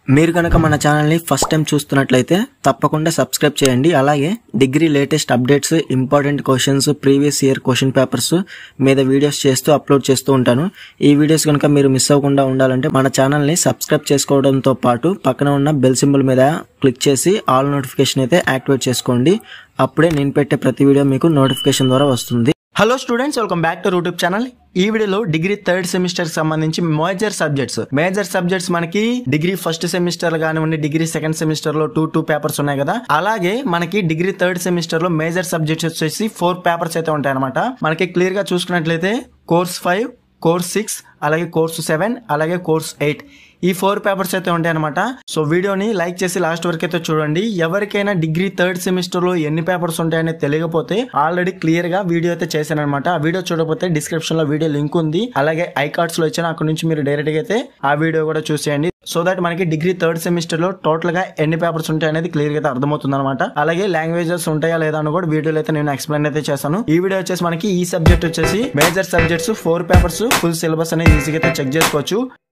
మీరు కనుక మన ఛానల్ని ఫస్ట్ టైం చూస్తున్నట్లయితే తప్పకుండా సబ్స్క్రైబ్ చేయండి అలాగే degree latest updates important questions previous year question papers మీద వీడియోస్ చేస్తూ అప్లోడ్ చేస్తూ ఉంటాను ఈ వీడియోస్ కనుక మీరు మిస్ అవ్వకుండా ఉండాలంటే మన ఛానల్ని సబ్స్క్రైబ్ చేసుకోవడంతో పాటు పక్కన ఉన్న బెల్ సింబల్ మీద క్లిక్ చేసి ఆల్ నోటిఫికేషన్ అయితే యాక్టివేట్ చేసుకోండి అప్పుడే నేను పెట్టే ప్రతి వీడియో మీకు నోటిఫికేషన్ ద్వారా వస్తుంది hello students welcome back to YouTube channel ఈ వీడియోలో డిగ్రీ థర్డ్ సెమిస్టర్ సంబంధించి మేజర్ సబ్జెక్ట్స్ మేజర్ సబ్జెక్ట్స్ మనకి డిగ్రీ ఫస్ట్ సెమిస్టర్ కానివ్వండి డిగ్రీ సెకండ్ సెమిస్టర్ లో టూ టూ పేపర్స్ ఉన్నాయి కదా అలాగే మనకి డిగ్రీ థర్డ్ సెమిస్టర్ లో మేజర్ సబ్జెక్ట్స్ వచ్చేసి ఫోర్ పేపర్స్ అయితే ఉంటాయి అనమాట మనకి క్లియర్ గా చూసుకున్నట్లయితే కోర్స్ ఫైవ్ కోర్స్ సిక్స్ అలాగే కోర్సు సెవెన్ అలాగే కోర్స్ ఎయిట్ ఈ ఫోర్ పేపర్స్ అయితే ఉంటాయి అనమాట సో వీడియోని లైక్ చేసి లాస్ట్ వరకు అయితే చూడండి ఎవరికైనా డిగ్రీ థర్డ్ సెమిస్టర్ లో ఎన్ని పేపర్స్ ఉంటాయని తెలియకపోతే ఆల్రెడీ క్లియర్ గా వీడియో అయితే చేశాను అనమాట ఆ వీడియో చూడకపోతే డిస్క్రిప్షన్ లో వీడియో లింక్ ఉంది అలాగే ఐ కార్డ్స్ లో ఇచ్చిన అక్కడ నుంచి మీరు డైరెక్ట్ గా అయితే ఆ వీడియో కూడా చూసేయండి సో దట్ మనకి డిగ్రీ థర్డ్ సెమిస్టర్ లో టోటల్ గా ఎన్ని పేపర్స్ ఉంటాయి అనేది క్లియర్ గా అయితే అర్థమవుతుంది అనమాట అలాగే లాంగ్వేజెస్ ఉంటాయా లేదా అని కూడా వీడియోలో అయితే నేను ఎక్స్ప్లెయిన్ అయితే చేశాను ఈ వీడియో వచ్చేసి మనకి ఈ సబ్జెక్ట్ వచ్చేసి major subjects four papers full syllabus అనేది ఈజీగా అయితే చెక్ చేసుకోవచ్చు